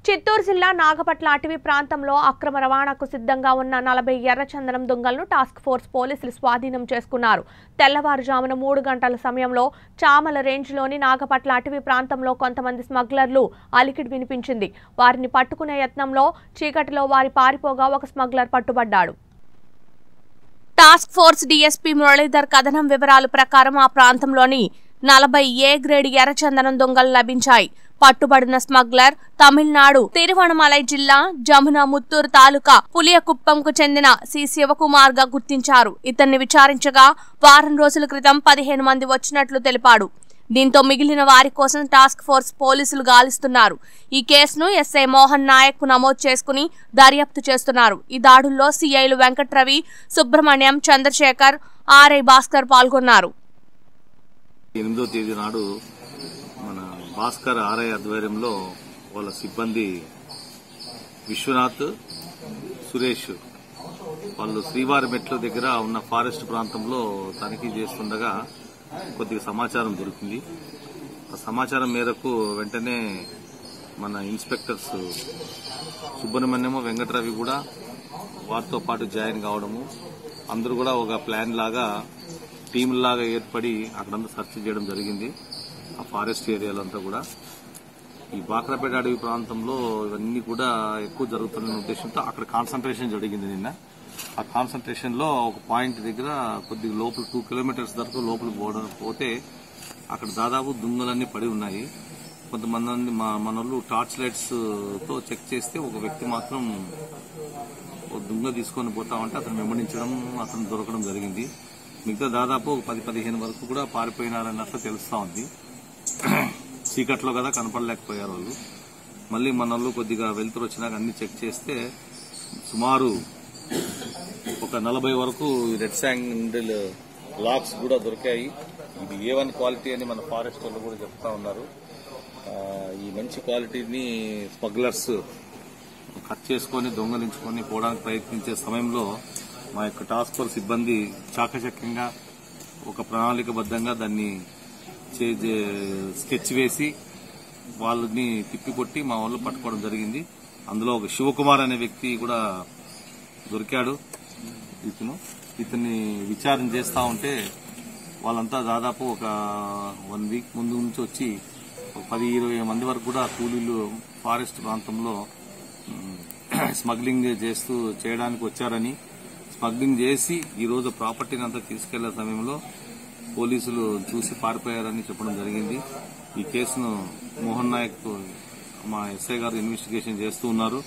చిత్తూరు జిల్లా నాగపట్ల అటవీ ప్రాంతంలో అక్రమ రవాణాకు సిద్ధంగా ఉన్న నలభై ఎర్రచందనం దొంగలను టాస్క్ ఫోర్స్ పోలీసులు స్వాధీనం చేసుకున్నారు తెల్లవారుజామున మూడు గంటల సమయంలో చామల రేంజ్లోని నాగపట్ల అటవీ ప్రాంతంలో కొంతమంది స్మగ్లర్లు అలికిడి వినిపించింది వారిని పట్టుకునే యత్నంలో చీకటిలో వారి పారిపోగా ఒక స్మగ్లర్ పట్టుబడ్డాడు టాస్క్ ఫోర్స్ డీఎస్పీ మురళీధర్ కథనం వివరాల ప్రకారం ఆ ప్రాంతంలోని నలభై ఏ గ్రేడ్ ఎర్రచందనం దొంగలు లభించాయి పట్టుబడిన స్మగ్లర్ తమిళనాడు తిరువణమలై జిల్లా జమున ముత్తూరు తాలూకా పులియకుప్పంకు చెందిన సి శివకుమార్ గా గుర్తించారు ఇతన్ని విచారించగా వారం రోజుల క్రితం పదిహేను మంది వచ్చినట్లు తెలిపాడు దీంతో మిగిలిన వారి కోసం టాస్క్ ఫోర్స్ పోలీసులు గాలిస్తున్నారు ఈ కేసును ఎస్ఐ మోహన్ నాయక్ కు నమోదు చేసుకుని దర్యాప్తు చేస్తున్నారు ఈ దాడుల్లో సిఐలు వెంకట్రవి సుబ్రహ్మణ్యం చంద్రశేఖర్ ఆర్ఐ భాస్కర్ పాల్గొన్నారు ఎనిమిదో తేదీ నాడు మన భాస్కర్ ఆర్ఐ ఆధ్వర్యంలో వాళ్ళ సిబ్బంది విశ్వనాథ్ సురేష్ వాళ్ళు శ్రీవారి మెట్ల దగ్గర ఉన్న ఫారెస్ట్ ప్రాంతంలో తనిఖీ చేస్తుండగా కొద్దిగా సమాచారం దొరికింది ఆ సమాచారం మేరకు వెంటనే మన ఇన్స్పెక్టర్స్ సుబ్రహ్మణ్యము వెంకటరవి కూడా వారితో పాటు జాయిన్ కావడము అందరూ కూడా ఒక ప్లాన్ లాగా టీం లాగా ఏర్పడి అక్కడంతా సెర్చ్ చేయడం జరిగింది ఆ ఫారెస్ట్ ఏరియాలో అంతా కూడా ఈ బాక్రాపేట అడవి ప్రాంతంలో ఇవన్నీ కూడా ఎక్కువ జరుగుతున్న ఉద్దేశంతో అక్కడ కాన్సన్ట్రేషన్ జరిగింది నిన్న ఆ కాన్సన్ట్రేషన్ లో ఒక పాయింట్ దగ్గర కొద్దిగా లోపల టూ కిలోమీటర్స్ వరకు లోపల పోవడం పోతే అక్కడ దాదాపు దుంగలన్నీ పడి ఉన్నాయి కొంతమంది మా మనోళ్ళు టార్చ్ లైట్స్ తో చెక్ చేస్తే ఒక వ్యక్తి మాత్రం ఒక దుంగ తీసుకొని పోతా ఉంటే అతను వెంబడించడం అతను దొరకడం జరిగింది మిగతా దాదాపు ఒక పది పదిహేను వరకు కూడా పారిపోయినారన్నట్లు తెలుస్తా ఉంది చీకట్లో కదా కనపడలేకపోయారు వాళ్ళు మళ్ళీ మన వాళ్ళు కొద్దిగా వెళ్తురు వచ్చినాక అన్ని చెక్ చేస్తే సుమారు ఒక నలభై వరకు రెడ్ శాండిల్ లాక్స్ కూడా దొరికాయి ఇది ఏ వన్ క్వాలిటీ అని మన ఫారెస్ట్ వాళ్ళు కూడా చెప్తా ఉన్నారు ఆ, ఈ మంచి క్వాలిటీని స్మగ్లర్స్ కట్ చేసుకొని దొంగలించుకొని పోవడానికి ప్రయత్నించే సమయంలో మా యొక్క టాస్క్ ఫోర్స్ సిబ్బంది చాకచక్యంగా ఒక ప్రణాళికబద్ధంగా దాన్ని చే- చే- స్కెచ్ వేసి వాళ్ళని తిప్పికొట్టి మా వాళ్ళు పట్టుకోవడం జరిగింది అందులో ఒక శివకుమార్ అనే వ్యక్తి కూడా దొరికాడు ఇతను ఇతన్ని విచారణ చేస్తా ఉంటే వాళ్ళంతా దాదాపు ఒక వన్ వీక్ ముందు నుంచి వచ్చి ఒక పది ఇరవై మంది వరకు కూడా కూలీలు ఫారెస్ట్ ప్రాంతంలో ఉమ్, స్మగ్లింగ్ చేస్తూ చేయడానికి వచ్చారని స్మగ్లింగ్ చేసి ఈ రోజు ప్రాపర్టీని అంతా తీసుకెళ్లే సమయంలో పోలీసులు చూసి పారిపోయారని చెప్పడం జరిగింది ఈ కేసును మోహన్ నాయక్ మా ఎస్ఐ గారు ఇన్వెస్టిగేషన్ చేస్తూ ఉన్నారు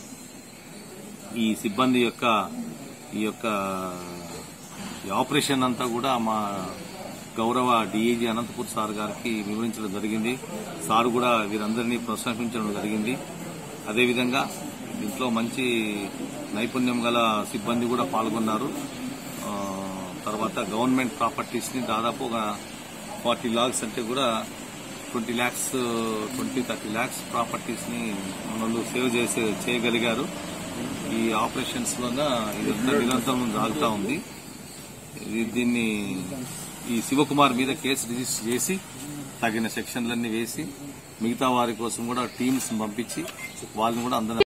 ఈ సిబ్బంది యొక్క ఈ యొక్క ఈ ఆపరేషన్ అంతా కూడా మా గౌరవ డిఐజీ అనంతపూర్ సార్ గారికి వివరించడం జరిగింది సార్ కూడా వీరందరినీ ప్రశంసించడం జరిగింది అదేవిధంగా దీంట్లో మంచి నైపుణ్యం గల సిబ్బంది కూడా పాల్గొన్నారు ఆ, తర్వాత గవర్నమెంట్ ప్రాపర్టీస్ ని దాదాపు ఒక ఫార్టీ లాక్స్ అంటే కూడా twenty lakhs twenty thirty lakhs properties ని మనల్ని సేవ్ చేసే చేయగలిగారు ఈ ఆపరేషన్స్ లోన ఇదంతా నిరంతరం సాగుతా ఉంది ఇది- దీన్ని ఈ శివకుమార్ మీద కేసు రిజిస్టర్ చేసి తగిన సెక్షన్లన్నీ వేసి మిగతా వారి కోసం కూడా టీమ్స్ పంపించి వాళ్ళని కూడా అందరూ